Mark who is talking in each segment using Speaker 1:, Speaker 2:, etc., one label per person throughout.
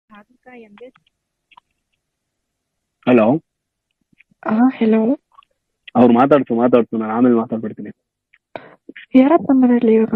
Speaker 1: Hello
Speaker 2: ಹಾ hello
Speaker 1: ಅವ್ರು ಮಾತಾಡ್ತು ಮಾತಾಡ್ತು ನಾನು ಆಮೇಲೆ ಮಾತಾಡ್ಬಿಡ್ತೀನಿ
Speaker 2: ಯಾರಪ್ಪ ಮನೆಯಲ್ಲಿ ಇವಾಗ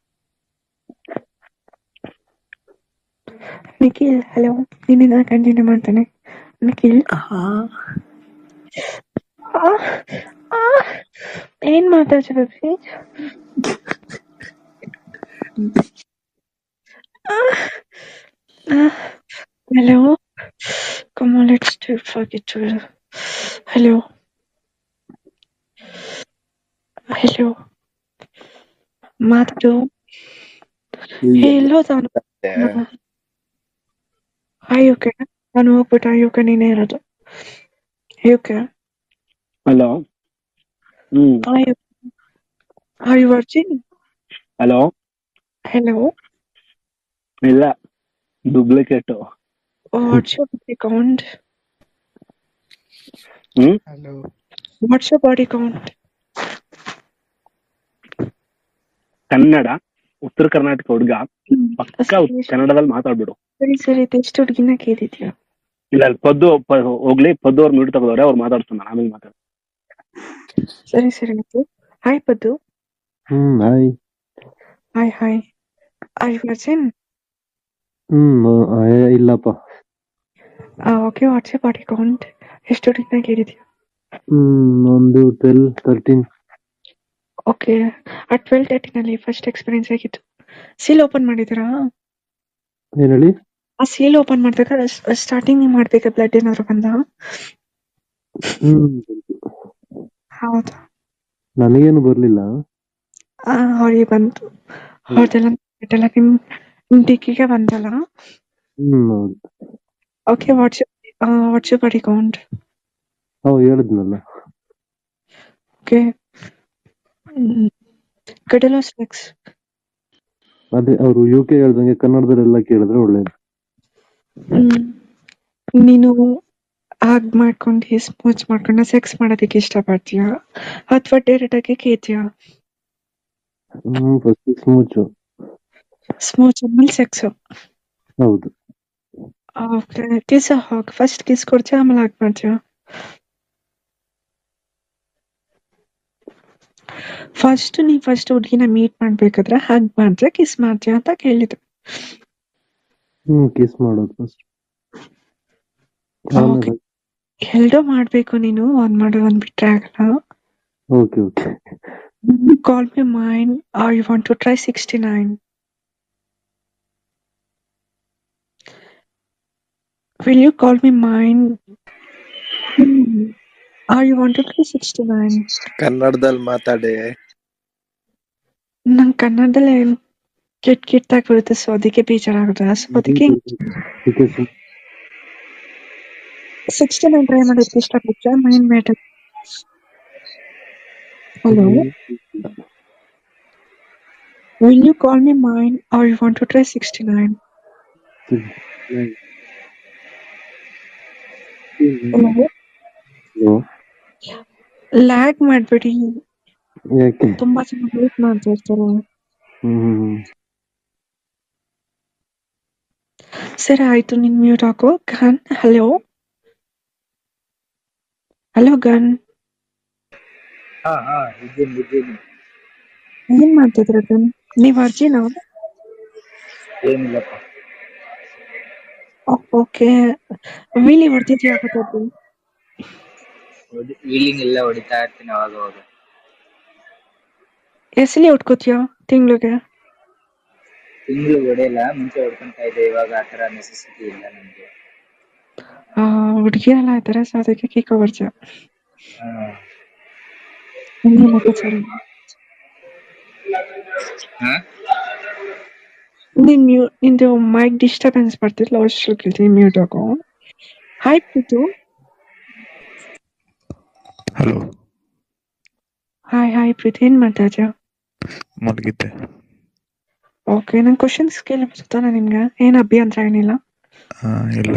Speaker 2: ನಿಖಿಲ್ ಹಲೋ ನಿನ್ನಿಂದ ಕಂಟಿನ್ಯೂ ಮಾಡ್ತಾನೆ ನಿಖಿಲ್ ಆ, ಆ, ಏನ್ ಮಾತಾಡ್ತಿದ್ರಿ hello come on let's do fuck it hello hello ಮಾತಾಡು ಎಲ್ಲೋ ತಾನು ಅಯ್ಯೋಕೆ ನಾನು ಹೋಗ್ಬಿಟ್ಟು ಅಯ್ಯೋಕೆ ನೀನೇ ಇರೋದು ಅಯ್ಯೋಕೆ
Speaker 1: ಹಲೋ ಹ್ಮ್
Speaker 2: ಅಯ್ಯೋ are you virgin
Speaker 1: hello
Speaker 2: hello
Speaker 1: ಇಲ್ಲ duplicate
Speaker 2: what's your body count
Speaker 1: hmm
Speaker 3: hello
Speaker 2: what's your body count
Speaker 1: Kannada ಉತ್ತರ ಕರ್ನಾಟಕ ಹುಡುಗ ಪಕ್ಕ ಕನ್ನಡದಲ್ಲಿ ಮಾತಾಡ್ಬಿಡು
Speaker 2: ಸರಿ ಸರಿ ಎಷ್ಟು ಹುಡುಗಿನ ಕೇಳಿದ್ಯಾ
Speaker 1: ಇಲ್ಲ ಅಲ್ಲಿ ಪದ್ದು ಪ- ಹೋಗ್ಲಿ ಪದ್ದು ಅವ್ರು ಮ್ಯೂಟ್ ತಗೋದವ್ರೆ ಅವ್ರು ಮಾತಾಡ್ತಾನೆ ನಾನು ಆಮೇಲೆ ಮಾತಾಡ್ತೀನಿ
Speaker 2: ಸರಿ ಸರಿ ಆಯ್ತು hi Paddu
Speaker 4: hmm hi
Speaker 2: hi hi are you virgin
Speaker 4: hmm ಆ, ಏ, ಇಲ್ಲಪ್ಪ
Speaker 2: okay what's your body count ಎಷ್ಟು ಹುಡುಗಿನ ಕೇಳಿದ್ಯಾ
Speaker 4: ಹ್ಮ್ ಒಂದು ಟ್ವೆಲ್ ತರ್ಟೀನ್
Speaker 2: ಓಕೆ ಆ ಟ್ವೆಲ್ ತರ್ಟಿನಲ್ಲಿ ಫಸ್ಟ್ ಎಕ್ಸ್ಪೀರಿಯನ್ಸ್ ಹೇಗಿತ್ತು ಸೀಲ್ ಓಪನ್ ಮಾಡಿದ್ದೀರಾ
Speaker 4: ಏನ್ ಹೇಳಿ
Speaker 2: ಆ ಸೀಲ್ ಓಪನ್ ಮಾಡ್ಬೇಕಾದ್ರೆ ಸ್ಟಾರ್ಟಿಂಗ್ ಮಾಡ್ಬೇಕಾ ಬ್ಲಡ್ ಏನಾದ್ರು ಬಂದ
Speaker 4: ಹ್ಮ್
Speaker 2: ಹೌದಾ
Speaker 4: ನನಗೇನು ಬರ್ಲಿಲ್ಲ
Speaker 2: ಆ, ಅವ್ರಿಗೆ ಬಂತು ಅವ್ರದೆಲ್ಲ ಎಲ್ಲ ನಿಮ್ ನಿಮ್ ಡಿಕ್ಕಿಗೆ ಬಂದಲ್ಲ
Speaker 4: ಹ್ಮ್ ಹೌದು
Speaker 2: okay what's what's body count
Speaker 4: ಅವ್ ಹೇಳಿದ್ನಲ್ಲ
Speaker 2: ಓಕೆ ಗಡಲ ಸ್ಪೆಕ್ಸ್
Speaker 4: ಅದೇ ಅವ್ರು ಯು ಕೆ ಹೇಳ್ದಂಗೆ ಕನ್ನಡದಲ್ಲೆಲ್ಲ ಕೇಳಿದ್ರೆ ಒಳ್ಳೇದು
Speaker 2: ನೀನು ಹಾಗ್ ಮಾಡ್ಕೊಂಡು ಸ್ಮೂಚ್ ಮಾಡ್ಕೊಂಡು ಸೆಕ್ಸ್ ಮಾಡೋದಕ್ಕೆ ಇಷ್ಟಪಡ್ತೀಯಾ ಅಥವಾ ಡೈರೆಕ್ಟ್ ಆಗಿ ಕೇಳ್ತೀಯಾ
Speaker 4: ಹ್ಮ್ ಫಸ್ಟ್ ಸ್ಮೂಚು
Speaker 2: ಸ್ಮೂಚ್ ಆದ್ಮೇಲೆ ಸೆಕ್ಸ್
Speaker 4: ಹೌದು
Speaker 2: ಓಕೆ ಕಿಸ್ ಹಾಕ್ ಫಸ್ಟ್ ಕಿಸ್ ಕೊಡ್ತೀಯಾ ಆಮೇಲೆ ಹಾಕ್ ಮಾಡ್ತೀಯಾ ಫಸ್ಟ್ ನೀ ಫಸ್ಟ್ ಹುಡುಗಿನ ಮೀಟ್ ಮಾಡ್ಬೇಕಾದ್ರೆ ಹಾಗ್ ಮಾಡ್ತೀಯಾ ಕಿಸ್ ಮಾಡ್ತೀಯಾ ಅಂತ ಕೇಳಿದ್ರು
Speaker 4: ಹ್ಮ್ ಕಿಸ್ ಮಾಡೋದು ಫಸ್ಟ್
Speaker 2: Okay. ಎಲ್ಡೋ ಮಾಡ್ಬೇಕು ನೀನು ಒಂದ್ ಮಾಡೋ ಒಂದ್ ಬಿಟ್ರೆ ಆಗಲ್ಲ
Speaker 4: okay okay
Speaker 2: call me mind are you want to try sixty nine will you call me mind are you want to try sixty nine
Speaker 3: ಕನ್ನಡದಲ್ಲಿ ಮಾತಾಡಿ
Speaker 2: ನಂಗೆ ಕನ್ನಡದಲ್ಲಿ ಕೆಟ್ಟ ಕೆಟ್ಟಾಗಿ ಬರುತ್ತೆ ಸೊ ಅದಕ್ಕೆ ಬೇಜಾರಾಗುತ್ತೆ ಸೊ ಅದಕ್ಕೆ ಸಿಕ್ಸ್ಟಿ ನೈನ್ ಟ್ರೈ ಮಾಡೋದಕ್ಕೆ ಇಷ್ಟಪಡ್ತೀರಾ mind matter hello will you call me mind are you want to try sixty nine hello lag ಮಾಡ್ಬೇಡಿ
Speaker 4: ಯಾಕೆ
Speaker 2: ತುಂಬಾ ಜನ ವೇಟ್ ಮಾಡ್ತಾ ಇರ್ತಾರೆ
Speaker 4: ಹ್ಮ್ ಹ್ಮ್
Speaker 2: ಸರಿ ಆಯ್ತು ನಿನ್ ಮ್ಯೂಟ್ ಹಾಕೋ ಗನ್ ಹಲೋ ಹಲೋ ಗನ್
Speaker 3: ಹಾ ಹಾ ಇದ್ದೀನಿ ಇದ್ದೀನಿ
Speaker 2: ಏನ್ ಮಾಡ್ತಿದ್ರ ಗನ್ ನೀವ್ ಅರ್ಜಿನ
Speaker 3: ಏನಿಲ್ಲಪ್ಪ
Speaker 2: ಓಕೆ ವೀಲಿ ಹೊಡ್ತಿದ್ಯಾ ಗೊತ್ತಾದ್ರು
Speaker 3: ವೀಲಿಂಗ್ ಎಲ್ಲ ಹೊಡಿತಾ ಇರ್ತೀನಿ ಅವಾಗ ಅವಾಗ
Speaker 2: ಎಸಲಿ ಹೊಡ್ಕೋತೀಯಾ ತಿಂಗ್ಳಿಗೆ
Speaker 3: ತಿಂಗಳು ಹೊಡೆಯಲ್ಲ ಮುಂಚೆ ಹೊಡ್ಕೊಂತಾ ಇದ್ದೆ ಇವಾಗ ಆತರ ನೆಸೆಸಿಟಿ ಇಲ್ಲ ನಮ್ಗೆ
Speaker 2: ಆ ಹುಡುಗಿರೆಲ್ಲ ಇದಾರೆ ಸೊ ಅದಕ್ಕೆ ಕೀಕೋ ಬರ್ತೀಯ
Speaker 3: ಹಾ
Speaker 2: ಸರಿ
Speaker 3: ಹಾ
Speaker 2: ನಿನ್ ಮ್ಯೂ ನಿಂದು ಮೈಕ್ ಡಿಸ್ಟರ್ಬೆನ್ಸ್ ಬರ್ತಿಲ್ಲ ಅಷ್ಟು ಕೇಳ್ತೀನಿ ಮ್ಯೂಟ್ ಹಾಕೋ hi Preetu
Speaker 5: hello
Speaker 2: hi hi Preethi ಏನ್ ಮಾಡ್ತಾ ಇದ್ಯಾ
Speaker 5: ಮಲಗಿದ್ದೆ
Speaker 2: ಓಕೆ ನನ್ ಕ್ವಶನ್ಸ್ ಕೇಳಿ ಬರುತ್ತಾನ ನಿಮ್ಗೆ ಏನ್ ಅಭ್ಯಂತರ ಏನಿಲ್ಲ
Speaker 5: ಆ, ಇಲ್ಲ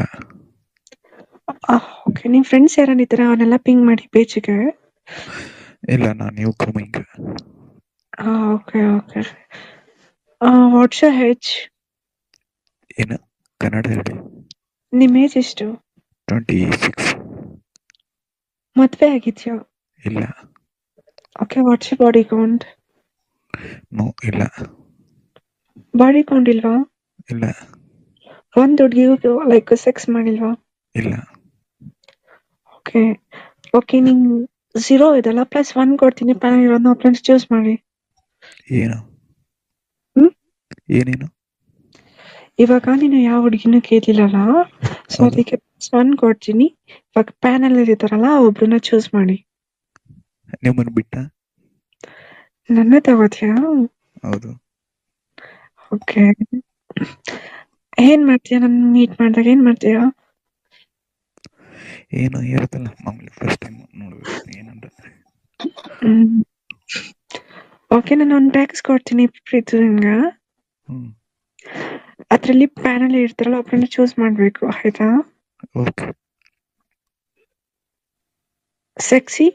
Speaker 2: ಓಕೆ ನಿಮ್ ಫ್ರೆಂಡ್ಸ್ ಯಾರನ್ನ ಇದ್ದಾರೆ ಅವನ್ನೆಲ್ಲ ಪಿಂಗ್ ಮಾಡಿ ಪೇಜಿಗೆ
Speaker 5: ಇಲ್ಲ ನಾನು new coming
Speaker 2: okay okay what's H
Speaker 5: ಏನು ಕನ್ನಡ ಹೇಳಿ
Speaker 2: ನಿಮ್ ಏಜ್ ಎಷ್ಟು
Speaker 5: ಟ್ವೆಂಟಿ ಸಿಕ್ಸ್
Speaker 2: ಮದ್ವೆ ಆಗಿದ್ಯಾ
Speaker 5: ಇಲ್ಲ
Speaker 2: okay what's body count
Speaker 5: no ಇಲ್ಲ
Speaker 2: ಬಾಡಿ ಕೌಂಟ್ ಇಲ್ವಾ
Speaker 5: ಇಲ್ಲ
Speaker 2: ಒಂದ್ ಹುಡ್ಗಿಗೂ ಲೈಕ್ ಸೆಕ್ಸ್ ಮಾಡಿಲ್ವಾ
Speaker 5: ಇಲ್ಲ
Speaker 2: ಓಕೆ ಓಕೆ ನಿಂಗ್ ಝೀರೋ ಇದಲ್ಲ ಪ್ಲಸ್ ಒನ್ ಕೊಡ್ತೀನಿ ಪ್ಯಾನ್ ಇರೋದನ್ನ ಫ್ರೆಂಡ್ಸ್ ಚೂಸ್ ಮಾಡಿ
Speaker 5: ಏನು
Speaker 2: ಹ್ಮ್?
Speaker 5: ಏನೇನು
Speaker 2: ಇವಾಗ ನೀನು ಯಾವ ಹುಡುಗಿನೂ ಕೇಳಿಲ್ಲಲ್ಲ ಸೊ
Speaker 5: ಹೌದು.
Speaker 2: ಅದಕ್ಕೆ ಪ್ಲಸ್ ಒನ್ ಕೊಡ್ತೀನಿ ಇವಾಗ ಪ್ಯಾನಲ್ ಇರ್ತಾರಲ್ಲ ಒಬ್ರನ್ನ ಚೂಸ್ ಮಾಡಿ
Speaker 5: ನಿಮ್ಮನ್ನು ಬಿಟ್ಟ
Speaker 2: ನನ್ನ ತಗೋತೀಯಾ
Speaker 5: ಹೌದು
Speaker 2: ಓಕೆ ಏನ್ ಮಾಡ್ತೀಯಾ ನನ್ ಮೀಟ್ ಮಾಡಿದಾಗ ಏನ್ ಮಾಡ್ತೀಯಾ
Speaker 5: ಏನು ಇರುತ್ತಲ್ಲ ಮಾಮೂಲಿ ಫಸ್ಟ್ ಟೈಮ್ ನೋಡ್ಬೇಕು ಏನಂತ
Speaker 2: ಹ್ಮ್ ಓಕೆ ನಾನು ಒಂದು ಟ್ಯಾಕ್ಸ್ ಕೊಡ್ತೀನಿ ಪ್ರೀತು ನಿನ್ಗ
Speaker 5: ಹ್ಮ್
Speaker 2: ಅದ್ರಲ್ಲಿ ಪ್ಯಾನಲ್ ಇರ್ತಾರಲ್ಲ ಒಬ್ರನ್ನ ಚೂಸ್ ಮಾಡ್ಬೇಕು ಆಯ್ತಾ
Speaker 5: ಓಕೆ
Speaker 2: ಸೆಕ್ಸಿ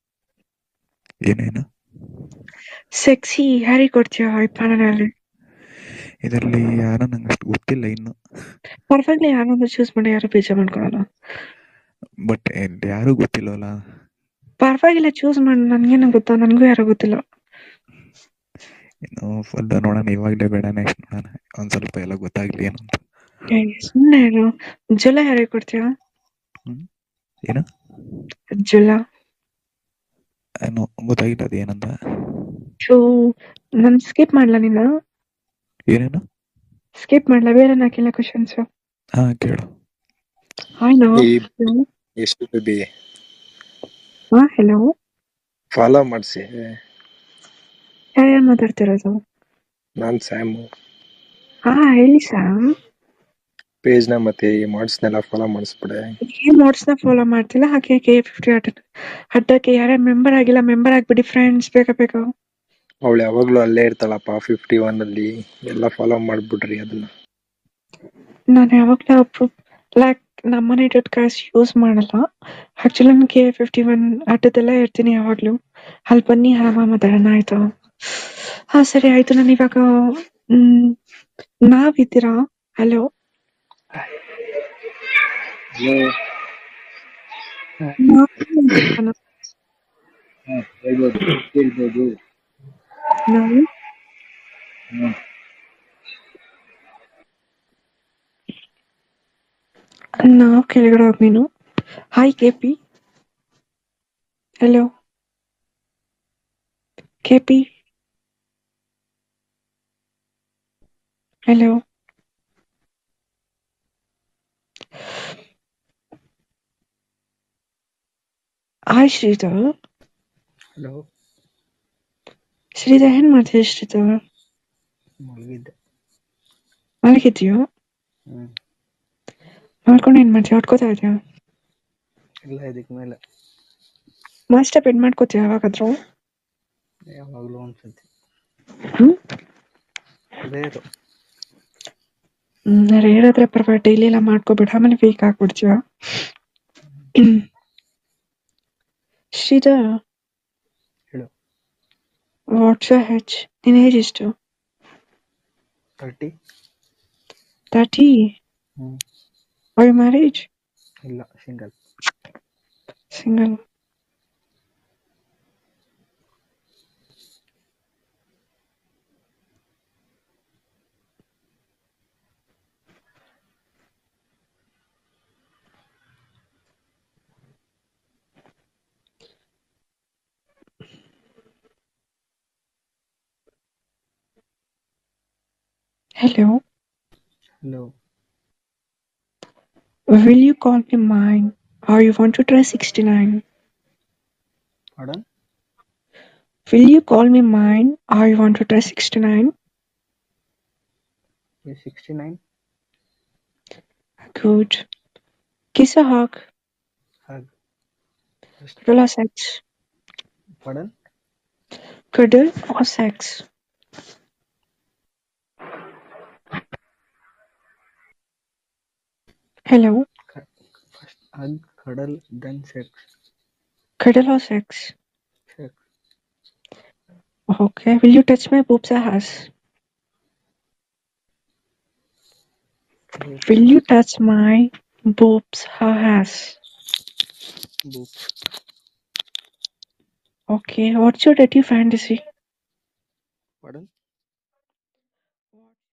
Speaker 5: ಏನೇನು
Speaker 2: ಸೆಕ್ಸಿ ಯಾರಿಗೆ ಕೊಡ್ತೀಯಾ ಈ ಪ್ಯಾನಲ್ ಅಲ್ಲಿ
Speaker 5: ಇದರಲ್ಲಿ ಯಾರೋ ನಂಗೆ ಅಷ್ಟು ಗೊತ್ತಿಲ್ಲ ಇನ್ನು
Speaker 2: ಪರ್ಫೆಕ್ಟ್ಲಿ ಯಾರೊಂದು ಚೂಸ್ ಮಾಡಿ ಯಾರು ಬೇಜಾರ್ ಮಾಡ್ಕೊಳಲ್ಲ
Speaker 5: ಬಟ್ ಯಾರು ಗೊತ್ತಿಲ್ಲವಲ್ಲ
Speaker 2: ಪರವಾಗಿಲ್ಲ ಚೂಸ್ ಮಾಡಿ ನನ್ಗೇನು ಗೊತ್ತಾ ನನ್ಗೂ ಯಾರು ಗೊತ್ತಿಲ್ಲ
Speaker 5: ಇನ್ನು ಫುಲ್ ನೋಡೋಣ ಇವಾಗಲೇ ಬೇಡ ನೆಕ್ಸ್ಟ್ ನೋಡೋಣ ಒಂದ್ ಸ್ವಲ್ಪ ಎಲ್ಲ ಗೊತ್ತಾಗ್ಲಿ ಏನು ಅಂತ
Speaker 2: ಏ, ಸುಮ್ನೆ ಇರು ಜುಲ ಯಾರಿಗೆ ಕೊಡ್ತೀಯಾ
Speaker 5: ಏನು
Speaker 2: ಜುಲ
Speaker 5: ಏನು ಗೊತ್ತಾಗಿಲ್ಲ ಅದು ಏನಂತ
Speaker 2: ಸೊ ನನ್ ಸ್ಕಿಪ್ ಮಾಡ್ಲಾ ನಿನ್ನ
Speaker 5: ಏನೇನು
Speaker 2: ಸ್ಕಿಪ್ ಮಾಡ್ಲಾ ಬೇರೆ ನಾಕಿಲ್ಲ ಕ್ವಶನ್ಸ್
Speaker 5: ಹಾ ಕೇಳು
Speaker 2: ಹಾಯ್ ನೋ
Speaker 6: ಈ ಎಷ್ಟು ಬೇಬಿ
Speaker 2: ಹಾ ಹೆಲೋ
Speaker 6: ಫಾಲೋ ಮಾಡಿಸಿ
Speaker 2: ಯಾರ್ಯಾರು ಮಾತಾಡ್ತಿರೋದು
Speaker 6: ನಾನ್ ಸ್ಯಾಮು
Speaker 2: ಹಾ ಹೇಳಿ ಸ್ಯಾಮ್
Speaker 6: ಪೇಜ್ನ ಮತ್ತೆ ಈ ಮಾಡ್ಸ್ನೆಲ್ಲ ಫಾಲೋ ಮಾಡಿಸ್ಬಿಡೆ
Speaker 2: ಈ ಮೋಡ್ಸ್ ನ ಫಾಲೋ ಮಾಡ್ತಿಲ್ಲ ಹಾಗೆ ಕೆ ಫಿಫ್ಟಿ ಅಡ್ಡ ಅಡ್ಡಕ್ಕೆ ಯಾರ್ಯಾರು ಮೆಂಬರ್ ಆಗಿಲ್ಲ ಮೆಂಬರ್ ಆಗ್ಬಿಡಿ ಫ್ರೆಂಡ್ಸ್ ಬೇಗ ಬೇಗ
Speaker 6: ಅವಳು ಯಾವಾಗ್ಲೂ ಅಲ್ಲೇ ಇರ್ತಾಳಪ್ಪ ಫಿಫ್ಟಿ ಒನ್ ಅಲ್ಲಿ ಎಲ್ಲ ಫಾಲೋ ಮಾಡ್ಬಿಡ್ರಿ ಅದನ್ನ
Speaker 2: ನಾನು ಯಾವಾಗಲೂ ಅಪ್ರೂವ್ ಲೈಕ್ ನಮ್ಮನೆ ಡಾಟ್ ಕಾಸ್ ಯೂಸ್ ಮಾಡಲ್ಲ ಆಕ್ಚುಲಿ ನಾನು ಕೆ ಫಿಫ್ಟಿ ಒನ್ ಅಡ್ಡದೆಲ್ಲ ಇರ್ತೀನಿ ಯಾವಾಗ್ಲೂ ಅಲ್ಲಿ ಬನ್ನಿ ಆರಾಮ ಮಾತಾಡೋಣ ಆಯ್ತಾ ಹಾ ಸರಿ ಆಯ್ತು ನಾನು ಇವಾಗ ಹ್ಮ್ ನಾವಿದ್ದೀರಾ ಹಲೋ
Speaker 3: ಹ್ಮ್ ಹೇಳ್ಬೋದು ಕೇಳ್ಬೋದು
Speaker 2: ನಾವು
Speaker 3: ಹ್ಮ್
Speaker 2: ನಾವು ಕೆಳಗಡೆ ಹೋಗ್ ನೀನು hi K P hello K P hello hi Sridhar
Speaker 7: hello
Speaker 2: Sridhar ಏನ್ ಮಾಡ್ತೀಯ ಶ್ರೀಧರ್
Speaker 7: ಮಲಗಿದ್ದೆ
Speaker 2: ಮಲಗಿದ್ಯೋ
Speaker 7: ಹ್ಮ್
Speaker 2: ಮಾಡ್ಕೊಂಡು ಏನ್ ಮಾಡ್ತೀಯ ಹೊಡ್ಕೋತಾ ಇದೆಯಾ
Speaker 7: ಇಲ್ಲ ಇದಕ್ ಮೇಲೆ
Speaker 2: ಮಾಸ್ಟರ್ ಬೆಡ್ ಮಾಡ್ಕೋತೀಯ ಯಾವಾಗಾದ್ರೂ
Speaker 7: ಯಾವಾಗ್ಲೂ ಒಂದ್ಸತಿ
Speaker 2: ಹ್ಮ್
Speaker 7: ರೇರು
Speaker 2: ಹ್ಮ್ ಹೇಳಿದ್ರೆ ಪರವಾಗಿಲ್ಲ ಡೈಲಿ ಎಲ್ಲ ಮಾಡ್ಕೋಬೇಡ ಆಮೇಲೆ ವೀಕ್ ಆಗ್ಬಿಡ್ತೀಯ ಶ್ರೀಧರ್
Speaker 7: ಹೇಳು
Speaker 2: ವಾಟ್ಸ್ ಹೆಚ್ ನಿನ್ ಏಜ್ ಎಷ್ಟು
Speaker 7: thirty
Speaker 2: thirty
Speaker 7: hmm
Speaker 2: are you marriage
Speaker 7: ಇಲ್ಲ single
Speaker 2: single Hello,
Speaker 7: Hello.
Speaker 2: will you call me mine or you want to try 69?
Speaker 7: Pardon?
Speaker 2: Will you call me mine or you want to try 69?
Speaker 7: You're 69?
Speaker 2: Good. Kiss or hug?
Speaker 7: Hug. Just,
Speaker 2: Cuddle or sex?
Speaker 7: pardon?
Speaker 2: Cuddle or sex? Hello,
Speaker 7: Cu- First hug, cuddle, then sex.
Speaker 2: cuddle or sex?
Speaker 7: Sex.
Speaker 2: Okay, will you touch my boobs or ass?
Speaker 7: Yes.
Speaker 2: Will you touch my boobs, her ass.
Speaker 7: Boobs.
Speaker 2: Okay, what's your dirty fantasy?
Speaker 7: Pardon?